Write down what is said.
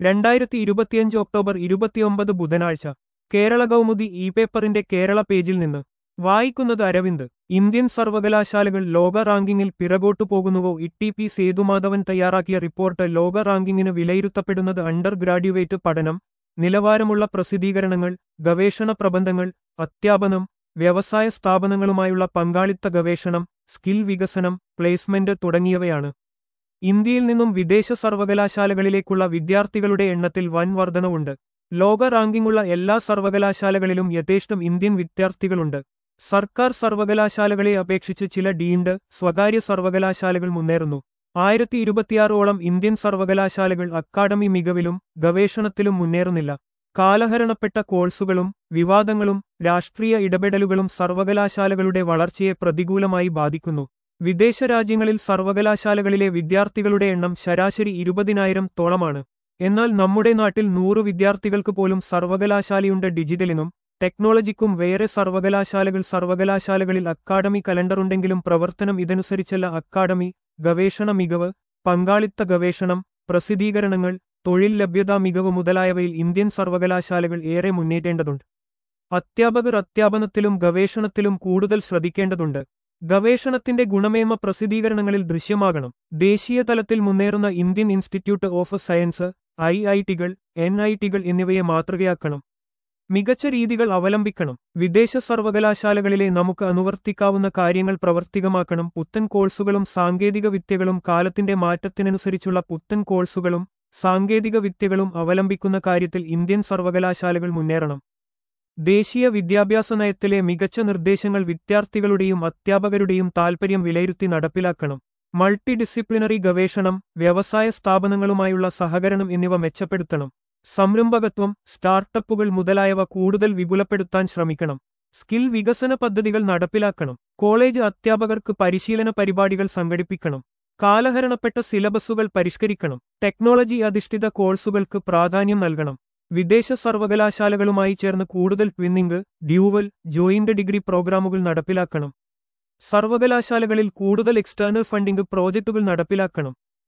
രണ്ടായിരത്തി ഇരുപത്തിയഞ്ച് ഒക്ടോബർ ഇരുപത്തിയൊമ്പത് ബുധനാഴ്ച കേരള കൗമുദി ഇ പേപ്പറിന്റെ കേരള പേജിൽ നിന്ന് വായിക്കുന്നത് അരവിന്ദ് ഇന്ത്യൻ സർവകലാശാലകൾ ലോക റാങ്കിങ്ങിൽ പിറകോട്ടു പോകുന്നുവോ ഇ പി സേതുമാധവൻ തയ്യാറാക്കിയ റിപ്പോർട്ട് ലോക റാങ്കിങ്ങിന് വിലയിരുത്തപ്പെടുന്നത് അണ്ടർ ഗ്രാഡ്യുവേറ്റ് പഠനം നിലവാരമുള്ള പ്രസിദ്ധീകരണങ്ങൾ ഗവേഷണ പ്രബന്ധങ്ങൾ അധ്യാപനം വ്യവസായ സ്ഥാപനങ്ങളുമായുള്ള പങ്കാളിത്ത ഗവേഷണം സ്കിൽ വികസനം പ്ലേസ്മെന്റ് തുടങ്ങിയവയാണ് ഇന്ത്യയിൽ നിന്നും വിദേശ സർവകലാശാലകളിലേക്കുള്ള വിദ്യാർത്ഥികളുടെ എണ്ണത്തിൽ വൻ വർധനവുണ്ട് ലോക റാങ്കിങ്ങുള്ള എല്ലാ സർവകലാശാലകളിലും യഥേഷ്ടം ഇന്ത്യൻ വിദ്യാർത്ഥികളുണ്ട് സർക്കാർ സർവകലാശാലകളെ അപേക്ഷിച്ച് ചില ഡീംഡ് സ്വകാര്യ സർവകലാശാലകൾ മുന്നേറുന്നു ആയിരത്തി ഇരുപത്തിയാറോളം ഇന്ത്യൻ സർവകലാശാലകൾ അക്കാഡമി മികവിലും ഗവേഷണത്തിലും മുന്നേറുന്നില്ല കാലഹരണപ്പെട്ട കോഴ്സുകളും വിവാദങ്ങളും രാഷ്ട്രീയ ഇടപെടലുകളും സർവകലാശാലകളുടെ വളർച്ചയെ പ്രതികൂലമായി ബാധിക്കുന്നു വിദേശ രാജ്യങ്ങളിൽ സർവകലാശാലകളിലെ വിദ്യാർത്ഥികളുടെ എണ്ണം ശരാശരി ഇരുപതിനായിരം തോളമാണ് എന്നാൽ നമ്മുടെ നാട്ടിൽ നൂറ് വിദ്യാർത്ഥികൾക്ക് പോലും സർവകലാശാലയുണ്ട് ഡിജിറ്റലിനും ടെക്നോളജിക്കും വേറെ സർവകലാശാലകൾ സർവകലാശാലകളിൽ അക്കാഡമി കലണ്ടറുണ്ടെങ്കിലും പ്രവർത്തനം ഇതനുസരിച്ചല്ല അക്കാഡമി ഗവേഷണ മികവ് പങ്കാളിത്ത ഗവേഷണം പ്രസിദ്ധീകരണങ്ങൾ തൊഴിൽ ലഭ്യതാ മികവ് മുതലായവയിൽ ഇന്ത്യൻ സർവകലാശാലകൾ ഏറെ മുന്നേറ്റേണ്ടതുണ്ട് അധ്യാപകർ അധ്യാപനത്തിലും ഗവേഷണത്തിലും കൂടുതൽ ശ്രദ്ധിക്കേണ്ടതുണ്ട് ഗവേഷണത്തിന്റെ ഗുണമേന്മ പ്രസിദ്ധീകരണങ്ങളിൽ ദൃശ്യമാകണം ദേശീയ തലത്തിൽ മുന്നേറുന്ന Indian institute of science I I ടികൾ എൻ ഐ ടികൾ എന്നിവയെ മാതൃകയാക്കണം മികച്ച രീതികൾ അവലംബിക്കണം വിദേശ സർവകലാശാലകളിലെ നമുക്ക് അനുവർത്തിക്കാവുന്ന കാര്യങ്ങൾ പ്രവർത്തികമാക്കണം പുത്തൻ കോഴ്സുകളും സാങ്കേതിക വിദ്യകളും കാലത്തിന്റെ മാറ്റത്തിനനുസരിച്ചുള്ള പുത്തൻ കോഴ്സുകളും സാങ്കേതിക വിദ്യകളും അവലംബിക്കുന്ന കാര്യത്തിൽ ഇന്ത്യൻ സർവകലാശാലകൾ മുന്നേറണം ദേശീയ വിദ്യാഭ്യാസ നയത്തിലെ മികച്ച നിർദ്ദേശങ്ങൾ വിദ്യാർത്ഥികളുടെയും അധ്യാപകരുടെയും താൽപര്യം വിലയിരുത്തി നടപ്പിലാക്കണം മൾട്ടി ഡിസിപ്ലിനറി ഗവേഷണം വ്യവസായ സ്ഥാപനങ്ങളുമായുള്ള സഹകരണം എന്നിവ മെച്ചപ്പെടുത്തണം സംരംഭകത്വം സ്റ്റാർട്ടപ്പുകൾ മുതലായവ കൂടുതൽ വിപുലപ്പെടുത്താൻ ശ്രമിക്കണം സ്കിൽ വികസന പദ്ധതികൾ നടപ്പിലാക്കണം കോളേജ് അധ്യാപകർക്ക് പരിശീലന പരിപാടികൾ സംഘടിപ്പിക്കണം കാലഹരണപ്പെട്ട സിലബസുകൾ പരിഷ്കരിക്കണം ടെക്നോളജി അധിഷ്ഠിത കോഴ്സുകൾക്ക് പ്രാധാന്യം നൽകണം വിദേശ സർവകലാശാലകളുമായി ചേർന്ന് കൂടുതൽ ട്വിന്നിംഗ് ഡ്യൂവൽ ജോയിന്റ് ഡിഗ്രി പ്രോഗ്രാമുകൾ നടപ്പിലാക്കണം സർവകലാശാലകളിൽ കൂടുതൽ എക്സ്റ്റേണൽ ഫണ്ടിംഗ് പ്രോജക്റ്റുകൾ നടപ്പിലാക്കണം